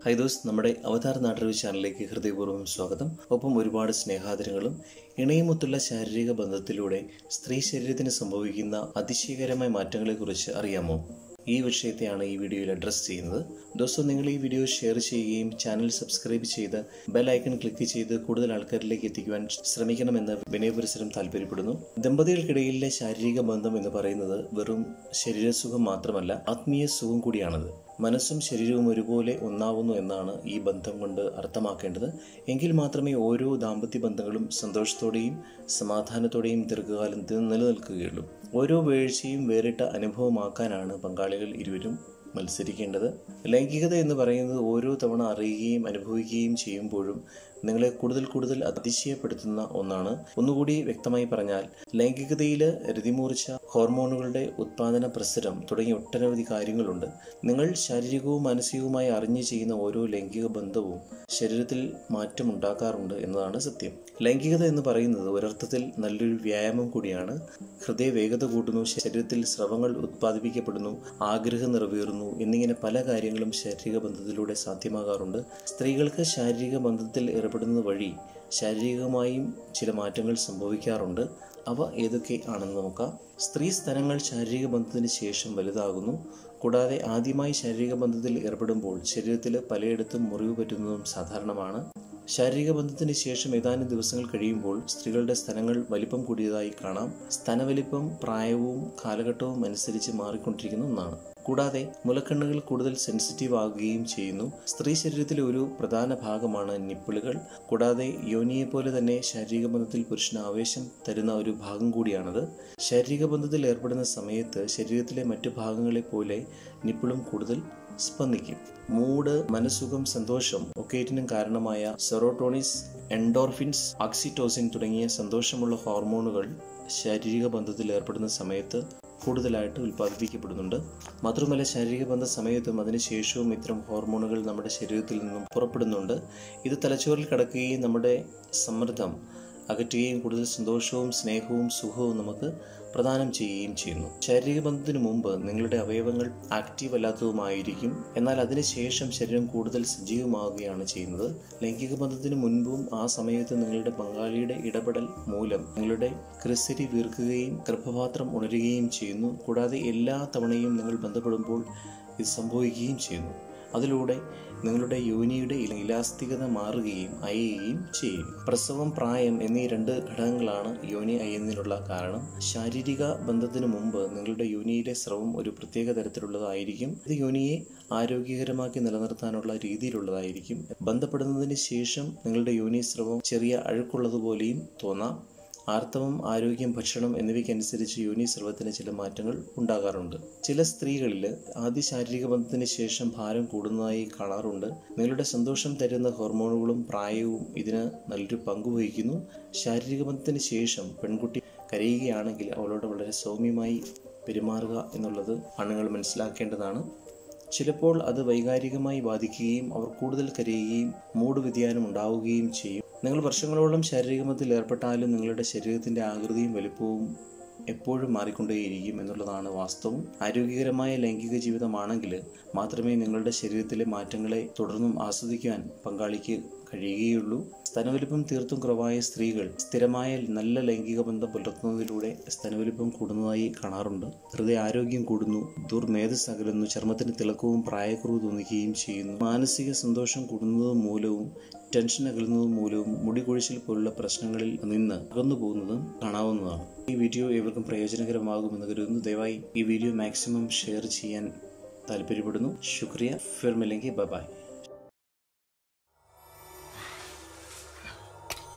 high those നമ്മുടെ അവതാർ നാട്ടറിവ് ചാനലിലേക്ക് ഹൃദയപൂർവ്വം സ്വാഗതം ഒപ്പം ഒരുപാട് സ്നേഹാദരങ്ങളും ഇണയുമൊത്തുള്ള ശാരീരിക ബന്ധത്തിലൂടെ സ്ത്രീ ശരീരത്തിന് സംഭവിക്കുന്ന അതിശയകരമായ മാറ്റങ്ങളെക്കുറിച്ച് അറിയാമോ ഈ വിഷയത്തെയാണ് ഈ വീഡിയോയിൽ അഡ്രസ്സ് ചെയ്യുന്നത് ദോസ്തം നിങ്ങൾ ഈ വീഡിയോ ഷെയർ ചെയ്യുകയും ചാനൽ സബ്സ്ക്രൈബ് ചെയ്ത് ബെൽ ഐക്കൺ ക്ലിക്ക് ചെയ്ത് കൂടുതൽ ആൾക്കാരിലേക്ക് എത്തിക്കുവാൻ ശ്രമിക്കണമെന്ന് വിനയപരിസരം താല്പര്യപ്പെടുന്നു ദമ്പതികൾക്കിടയിലെ ശാരീരിക ബന്ധം എന്ന് പറയുന്നത് വെറും ശരീരസുഖം മാത്രമല്ല ആത്മീയ സുഖം കൂടിയാണത് മനസ്സും ശരീരവും ഒരുപോലെ ഒന്നാവുന്നു എന്നാണ് ഈ ബന്ധം കൊണ്ട് അർത്ഥമാക്കേണ്ടത് എങ്കിൽ മാത്രമേ ഓരോ ദാമ്പത്യ ബന്ധങ്ങളും സന്തോഷത്തോടെയും സമാധാനത്തോടെയും ദീർഘകാലം നിലനിൽക്കുകയുള്ളൂ ഓരോ വീഴ്ചയും വേറിട്ട അനുഭവമാക്കാനാണ് പങ്കാളികൾ ഇരുവരും മത്സരിക്കേണ്ടത് ലൈംഗികത എന്ന് പറയുന്നത് ഓരോ തവണ അറിയുകയും അനുഭവിക്കുകയും ചെയ്യുമ്പോഴും നിങ്ങളെ കൂടുതൽ കൂടുതൽ അതിശയപ്പെടുത്തുന്ന ഒന്നാണ് ഒന്നുകൂടി വ്യക്തമായി പറഞ്ഞാൽ ലൈംഗികതയിൽ രതിമൂർച്ച ഹോർമോണുകളുടെ ഉത്പാദന പ്രസരം തുടങ്ങിയ ഒട്ടനവധി കാര്യങ്ങളുണ്ട് നിങ്ങൾ ശാരീരികവും മാനസികവുമായി അറിഞ്ഞു ചെയ്യുന്ന ഓരോ ലൈംഗിക ബന്ധവും ശരീരത്തിൽ മാറ്റം ഉണ്ടാക്കാറുണ്ട് എന്നതാണ് സത്യം ലൈംഗികത എന്ന് പറയുന്നത് ഒരർത്ഥത്തിൽ നല്ലൊരു വ്യായാമം കൂടിയാണ് ഹൃദയ വേഗത കൂട്ടുന്നു ശരീരത്തിൽ സ്രവങ്ങൾ ഉത്പാദിപ്പിക്കപ്പെടുന്നു ആഗ്രഹം നിറവേറുന്നു എന്നിങ്ങനെ പല കാര്യങ്ങളും ശാരീരിക ബന്ധത്തിലൂടെ സാധ്യമാകാറുണ്ട് സ്ത്രീകൾക്ക് ശാരീരിക ബന്ധത്തിൽ ഏർപ്പെടുന്നത് വഴി ശാരീരികമായും ചില മാറ്റങ്ങൾ സംഭവിക്കാറുണ്ട് അവ ഏതൊക്കെ ആണെന്ന് നോക്കാം സ്ത്രീ സ്ഥലങ്ങൾ ശാരീരിക ബന്ധത്തിന് ശേഷം വലുതാകുന്നു കൂടാതെ ആദ്യമായി ശാരീരിക ബന്ധത്തിൽ ഏർപ്പെടുമ്പോൾ ശരീരത്തിൽ പലയിടത്തും മുറിവ് പറ്റുന്നതും സാധാരണമാണ് ശാരീരിക ബന്ധത്തിന് ശേഷം ഏതാനും ദിവസങ്ങൾ കഴിയുമ്പോൾ സ്ത്രീകളുടെ സ്ഥലങ്ങൾ വലിപ്പം കൂടിയതായി കാണാം സ്ഥലവലിപ്പം പ്രായവും കാലഘട്ടവും അനുസരിച്ച് മാറിക്കൊണ്ടിരിക്കുന്ന ഒന്നാണ് കൂടാതെ മുലക്കണ്ണുകൾ കൂടുതൽ സെൻസിറ്റീവ് ആകുകയും ചെയ്യുന്നു സ്ത്രീ ശരീരത്തിലെ ഒരു പ്രധാന ഭാഗമാണ് നിപ്പിളുകൾ കൂടാതെ യോനിയെ പോലെ തന്നെ ശാരീരിക ബന്ധത്തിൽ പുരുഷന് ആവേശം തരുന്ന ഒരു ഭാഗം കൂടിയാണത് ശാരീരിക ബന്ധത്തിൽ ഏർപ്പെടുന്ന സമയത്ത് ശരീരത്തിലെ മറ്റു ഭാഗങ്ങളെ പോലെ നിപ്പിളും കൂടുതൽ സ്പന്ദിക്കും മൂഡ് മനസ്സുഖം സന്തോഷം ഒക്കേറ്റിനും കാരണമായ സെറോട്ടോണിസ് എൻഡോർഫിൻസ് ഓക്സിറ്റോസിൻ തുടങ്ങിയ സന്തോഷമുള്ള ഹോർമോണുകൾ ശാരീരിക ബന്ധത്തിൽ ഏർപ്പെടുന്ന സമയത്ത് കൂടുതലായിട്ട് ഉൽപ്പാദിപ്പിക്കപ്പെടുന്നുണ്ട് മാത്രമല്ല ശാരീരിക ബന്ധ സമയത്തും അതിനുശേഷവും ഇത്തരം ഹോർമോണുകൾ നമ്മുടെ ശരീരത്തിൽ നിന്നും പുറപ്പെടുന്നുണ്ട് ഇത് തലച്ചോറിൽ കടക്കുകയും നമ്മുടെ സമ്മർദ്ദം അകറ്റുകയും കൂടുതൽ സന്തോഷവും സ്നേഹവും സുഖവും നമുക്ക് പ്രദാനം ചെയ്യുകയും ചെയ്യുന്നു ശാരീരിക ബന്ധത്തിന് മുമ്പ് നിങ്ങളുടെ അവയവങ്ങൾ ആക്റ്റീവ് അല്ലാത്തതുമായിരിക്കും എന്നാൽ അതിനുശേഷം ശരീരം കൂടുതൽ സജീവമാവുകയാണ് ചെയ്യുന്നത് ലൈംഗിക ബന്ധത്തിന് മുൻപും ആ സമയത്ത് നിങ്ങളുടെ പങ്കാളിയുടെ ഇടപെടൽ മൂലം നിങ്ങളുടെ ക്രിസരി വീർക്കുകയും ഗർഭപാത്രം ഉണരുകയും ചെയ്യുന്നു കൂടാതെ എല്ലാ തവണയും നിങ്ങൾ ബന്ധപ്പെടുമ്പോൾ ഇത് സംഭവിക്കുകയും ചെയ്യുന്നു അതിലൂടെ നിങ്ങളുടെ യോനിയുടെ ഇലാസ്തികത മാറുകയും അയയുകയും ചെയ്യും പ്രസവം പ്രായം എന്നീ രണ്ട് ഘടകങ്ങളാണ് യോനി അയ്യുന്നതിനുള്ള കാരണം ശാരീരിക ബന്ധത്തിന് മുമ്പ് നിങ്ങളുടെ യോനിയിലെ സ്രവം ഒരു പ്രത്യേക തരത്തിലുള്ളതായിരിക്കും ഇത് യോനിയെ ആരോഗ്യകരമാക്കി നിലനിർത്താനുള്ള രീതിയിലുള്ളതായിരിക്കും ബന്ധപ്പെടുന്നതിന് ശേഷം നിങ്ങളുടെ യോനി സ്രവം ചെറിയ അഴുക്കുള്ളതുപോലെയും തോന്നാം ആർത്തവം ആരോഗ്യം ഭക്ഷണം എന്നിവയ്ക്കനുസരിച്ച് യോനി സ്രവത്തിന് ചില മാറ്റങ്ങൾ ഉണ്ടാകാറുണ്ട് ചില സ്ത്രീകളിൽ ആദ്യ ശാരീരിക ബന്ധത്തിന് ശേഷം ഭാരം കൂടുന്നതായി കാണാറുണ്ട് നിങ്ങളുടെ സന്തോഷം തരുന്ന ഹോർമോണുകളും പ്രായവും ഇതിന് നല്ലൊരു പങ്ക് വഹിക്കുന്നു ശാരീരിക ബന്ധത്തിന് ശേഷം പെൺകുട്ടി കരയുകയാണെങ്കിൽ അവളോട് വളരെ സൗമ്യമായി പെരുമാറുക എന്നുള്ളത് ആണുങ്ങൾ മനസ്സിലാക്കേണ്ടതാണ് ചിലപ്പോൾ അത് വൈകാരികമായി ബാധിക്കുകയും അവർ കൂടുതൽ കരയുകയും മൂഡ് വ്യതിയാനം ഉണ്ടാവുകയും ചെയ്യും നിങ്ങൾ വർഷങ്ങളോളം ശാരീരികമത്തിൽ ഏർപ്പെട്ടാലും നിങ്ങളുടെ ശരീരത്തിൻ്റെ ആകൃതിയും വലുപ്പവും എപ്പോഴും മാറിക്കൊണ്ടേയിരിക്കും എന്നുള്ളതാണ് വാസ്തവം ആരോഗ്യകരമായ ലൈംഗിക ജീവിതമാണെങ്കിൽ മാത്രമേ നിങ്ങളുടെ ശരീരത്തിലെ മാറ്റങ്ങളെ തുടർന്നും ആസ്വദിക്കാൻ പങ്കാളിക്ക് കഴിയുകയുള്ളൂ സ്തനവലിപ്പം തീർത്തും കുറവായ സ്ത്രീകൾ സ്ഥിരമായ നല്ല ലൈംഗിക ബന്ധം പുലർത്തുന്നതിലൂടെ സ്തനവലിപ്പം കൂടുന്നതായി കാണാറുണ്ട് ഹൃദയ ആരോഗ്യം കൂടുന്നു ദുർമേധസ് അകലുന്നു ചർമ്മത്തിന് തിളക്കവും പ്രായക്കുറവ് തോന്നിക്കുകയും ചെയ്യുന്നു മാനസിക സന്തോഷം കൂടുന്നത് മൂലവും ടെൻഷൻ അകലുന്നത് മൂലവും മുടി കൊഴിച്ചിൽ പോലുള്ള പ്രശ്നങ്ങളിൽ നിന്ന് അകന്നു പോകുന്നതും കാണാവുന്നതാണ് ഈ വീഡിയോ ഏവർക്കും പ്രയോജനകരമാകുമെന്ന് കരുതുന്നു ദയവായി ഈ വീഡിയോ മാക്സിമം ഷെയർ ചെയ്യാൻ താല്പര്യപ്പെടുന്നു ശുക്രിയ ഫിർമില്ലെങ്കിൽ ബൈ